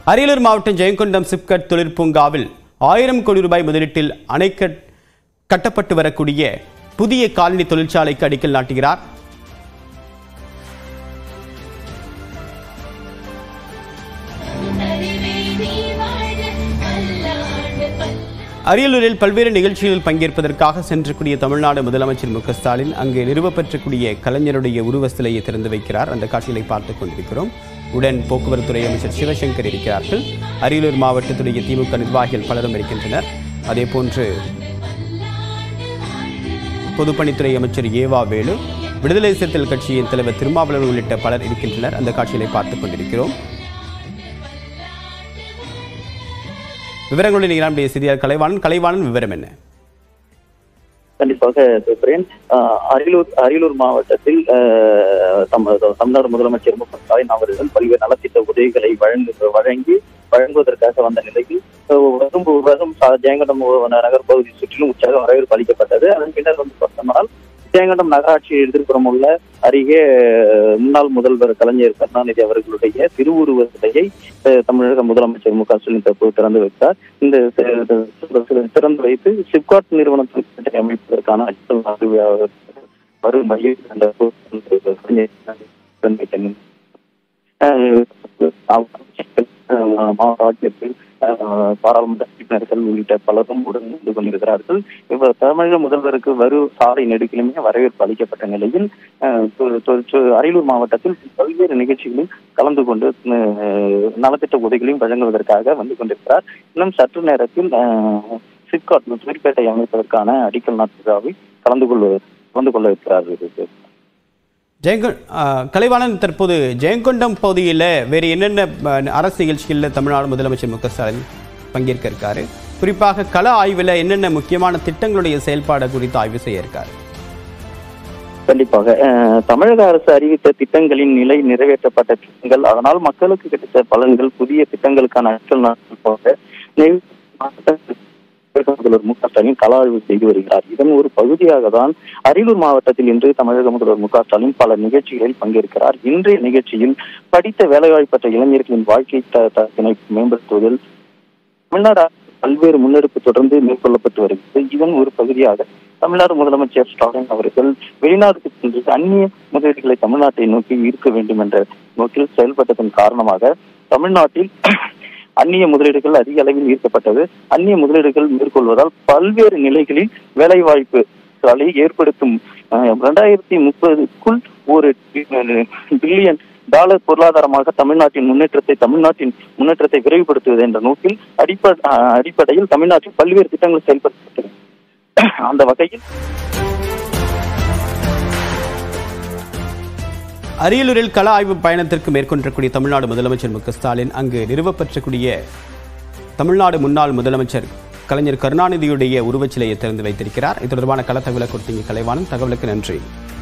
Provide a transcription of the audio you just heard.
அரியலூர் மாவட்டம் ஜெயங்கொண்டம் சிப்கட் தொழிற்பூங்காவில் ஆயிரம் கோடி ரூபாய் முதலீட்டில் அணை கட்- கட்டப்பட்டு வரக்கூடிய புதிய காலனி தொழிற்சாலைக்கு அடிக்கல் நாட்டுகிறார் அறிவே நீ வாழ பல்லாண்டு பல்லாண்டு அரியலூரில் பல்வேறு நிகழ்ச்சிகளில் பங்கேற்பதற்காக சென்றக்கூடிய தமிழ்நாடு முதலமைச்சர் மு க ஸ்டாலின் அங்கு நிறுவப்பெற்றக்கூடிய கலைஞருடைய உருவ சிலையை திறந்து வைக்கிறார் அந்த காட்சிகளை பார்த்துக் கொண்டிருக்கிறோம் உடன் போக்குவரத்துறை அமைச்சர் சிவசங்கர் இருக்கிறார்கள் அரியலூர் மாவட்டத்துடைய திமுக நிர்வாகிகள் பலரும் இருக்கின்றனர் அதேபோன்று பொதுப்பணித்துறை அமைச்சர் ஏவா வேலு விடுதலை சிறுத்தைகள் கட்சியின் தலைவர் திருமாவளவன் உள்ளிட்ட பலர் இருக்கின்றனர் அந்த காட்சிகளை பார்த்துக் கொண்டிருக்கிறோம் விவரங்களுடன் நம்முடைய செய்தியாளர் கலைவாணன் கலைவாணன் விவரம் என்ன கண்டிப்பாக சுப்ரேன் ஆஹ் அரியலூர் அரியலூர் மாவட்டத்தில் ஆஹ் தம- தமிழ்நாடு முதலமைச்சர் மு க ஸ்டாலின் அவர்கள் பல்வேறு நலத்திட்ட உதவிகளை வழங்கு வழங்கி வழங்குவதற்காக வந்த நிலையில் ஆஹ் வரும் வரும் சா- ஜெயங்கொண்டம் நகர் பகுதி சுற்றிலும் உற்சாக வரவேற்பு அளிக்கப்பட்டது அதன் பின்னர் வந்து பார்த்தோம்னால் ஜெயங்கொண்டம் நகராட்சி எதிர்ப்புறம் உள்ள அருகே ஆஹ் முன்னாள் முதல்வர் கலைஞர் கருணாநிதி அவர்களுடைய திருவுருவ சிலையை ஆஹ் தமிழக முதலமைச்சர் மு க ஸ்டாலின் தற்போது திறந்து வைத்தார் இந்த தி- தி- திறந்து வைத்து சிப்காட் நிறுவனத்தை அமைப்பதற்கான அடிக்கல் நாட்டு விழா வரும் மையம் அந்த திறந்து வைக்க மாவட்ட ஆட்சியர்கள் அஹ், பாராளுமன்ற உறுப்பினர்கள் உள்ளிட்ட பலரும் உடன் இருந்து கொண்டிருக்கிறார்கள் இவர் தமிழக முதல்வருக்கு வரும் சாலை நெடுக்கிலுமே வரவேற்பு அளிக்கப்பட்ட நிலையில் அஹ், தொ- தொ- தொ- அரியலூர் மாவட்டத்தில் பல்வேறு நிகழ்ச்சிகளில் கலந்து கொண்டு அஹ், நலத்திட்ட உதவிகளையும் வழங்குவதற்காக வந்து கொண்டிருக்கிறார் இன்னும் சற்று நேரத்தில் அஹ், சிப்காட் தொழிற்பேட்டை அமைப்பதற்கான அடிக்கல் நாட்டு விழாவில் கலந்து கொள்வது கலந்து கொள்ள இருக்கிறார்கள் ஜெயங்கொ ஆஹ், கலைவாணன் தற்போது ஜெயங்கொண்டம் பகுதியில் வேறு என்னென்ன ஆஹ், அரசு நிகழ்ச்சிகளில் தமிழ்நாடு முதலமைச்சர் மு க ஸ்டாலின் பங்கேற்க இருக்காரு குறிப்பாக கள ஆய்வில் என்னென்ன முக்கியமான திட்டங்களுடைய செயல்பாடு குறித்து ஆய்வு செய்ய இருக்காரு கண்டிப்பாக அஹ், தமிழக அரசு அறிவித்த திட்டங்களின் நிலை நிறைவேற்றப்பட்ட திட்டங்கள் அதனால் மக்களுக்கு கிடைத்த பலன்கள் புதிய திட்டங்களுக்கான அச்சல் நாட்கள் போக நெல் மாவட்ட முதல்வர் மு க ஸ்டாலின் கள ஆய்வு செய்து வருகிறார் இதன் ஒரு பகுதியாக தான் அரியலூர் மாவட்டத்தில் இன்று தமிழக முதல்வர் மு க ஸ்டாலின் பல நிகழ்ச்சிகளில் பங்கேற்கிறார் இன்றைய நிகழ்ச்சியில் படித்த வேலைவாய்ப்பற்ற இளைஞர்களின் வாழ்க்கை த- தரத்தினை மேம்படுத்துவதில் தமிழ்நாடு அரசு பல்வேறு முன்னெடுப்பு தொடர்ந்து மேற்கொள்ளப்பட்டு வருகிறது இதன் ஒரு பகுதியாக தமிழ்நாடு முதலமைச்சர் ஸ்டாலின் அவர்கள் வெளிநாட்டுக்கு சென்று அந்நிய முதலீடுகளை தமிழ்நாட்டை நோக்கி ஈர்க்க வேண்டும் என்ற நோக்கில் செயல்பட்டதன் காரணமாக தமிழ்நாட்டில் அந்நிய முதலீடுகள் அதிக அளவில் ஈர்க்கப்பட்டது அந்நிய முதலீடுகள் மேற்கொள்வதால் பல்வேறு நிலைகளில் வேலைவாய்ப்பு களை ஏற்படுத்தும் இரண்டாயிரத்தி முப்பதுக்குள் ஒரு பில்லியன் டாலர் பொருளாதாரமாக தமிழ்நாட்டின் முன்னேற்றத்தை தமிழ்நாட்டின் முன்னேற்றத்தை விரைவுபடுத்துவது என்ற நோக்கில் அடிப்ப அஹ் அடிப்படையில் தமிழ்நாட்டில் பல்வேறு திட்டங்கள் செயல்படுத்தப்பட்டது அந்த வகையில் அரியலூரில் கள ஆய்வு பயணத்திற்கு மேற்கொண்டிருக்கூடிய தமிழ்நாடு முதலமைச்சர் மு க ஸ்டாலின் அங்கு நிறுவப்பெற்றக்கூடிய தமிழ்நாடு முன்னாள் முதலமைச்சர் கலைஞர் கருணாநிதியுடைய உருவச்சிலையை திறந்து வைத்திருக்கிறார் இது தொடர்பான கள தகவலை கொடுத்தீங்க கலைவாணன் தகவலுக்கு நன்றி